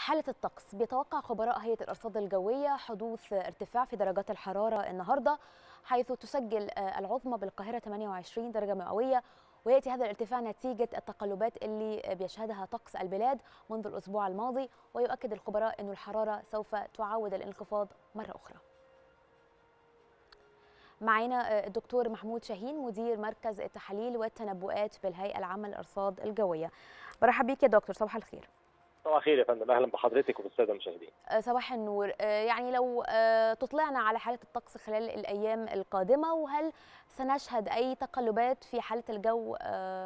حالة الطقس بيتوقع خبراء هيئة الأرصاد الجوية حدوث ارتفاع في درجات الحرارة النهاردة حيث تسجل العظمى بالقاهرة 28 درجة مئوية ويأتي هذا الارتفاع نتيجة التقلبات اللي بيشهدها طقس البلاد منذ الأسبوع الماضي ويؤكد الخبراء أن الحرارة سوف تعاود الانخفاض مرة أخرى معنا الدكتور محمود شاهين مدير مركز التحاليل والتنبؤات بالهيئة العامة للأرصاد الجوية برحب بيك يا دكتور صباح الخير صباح الخير يا فندم اهلا بحضرتك وبالساده المشاهدين صباح النور يعني لو تطلعنا على حاله الطقس خلال الايام القادمه وهل سنشهد اي تقلبات في حاله الجو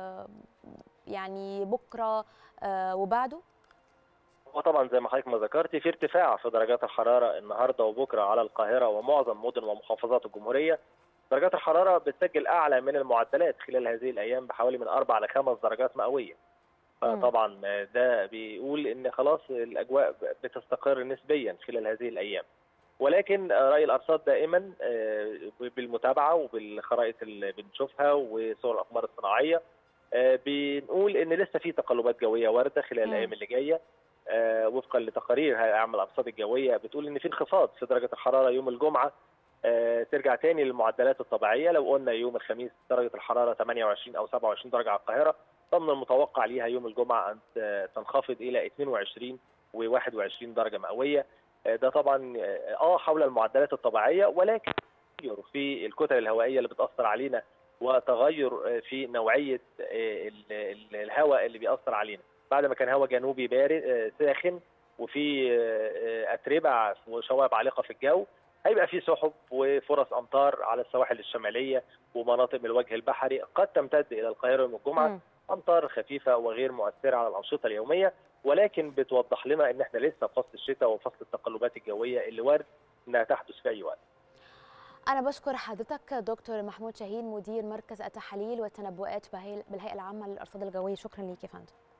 يعني بكره وبعده وطبعا زي ما حضرتك ما ذكرتي في ارتفاع في درجات الحراره النهارده وبكره على القاهره ومعظم مدن ومحافظات الجمهوريه درجات الحراره بتسجل اعلى من المعدلات خلال هذه الايام بحوالي من اربع لخمس درجات مئويه فطبعا ده بيقول ان خلاص الاجواء بتستقر نسبيا خلال هذه الايام ولكن راي الارصاد دائما بالمتابعه وبالخرائط اللي بنشوفها وصور الاقمار الصناعيه بنقول ان لسه في تقلبات جويه وارده خلال الايام اللي جايه وفقا لتقارير هيئه عامه الارصاد الجويه بتقول ان في انخفاض في درجه الحراره يوم الجمعه ترجع تاني للمعدلات الطبيعيه لو قلنا يوم الخميس درجه الحراره 28 او 27 درجه على القاهره فمن المتوقع ليها يوم الجمعه ان تنخفض الى 22 و21 درجه مئويه ده طبعا اه حول المعدلات الطبيعيه ولكن تغير في الكتل الهوائيه اللي بتاثر علينا وتغير في نوعيه الهواء اللي بيأثر علينا بعد ما كان هواء جنوبي بارد ساخن وفي اتربه وشوائب عالقه في الجو هيبقى في سحب وفرص امطار على السواحل الشماليه ومناطق من الوجه البحري قد تمتد الى القاهره يوم الجمعه م. امطار خفيفه وغير مؤثره على الانشطه اليوميه ولكن بتوضح لنا ان احنا لسه في فصل الشتاء وفصل التقلبات الجويه اللي وارد انها تحدث في اي وقت. أنا بشكر حضرتك دكتور محمود شاهين مدير مركز التحاليل والتنبؤات بالهيئة العامة للأرصاد الجوية شكرا ليك يا فندم.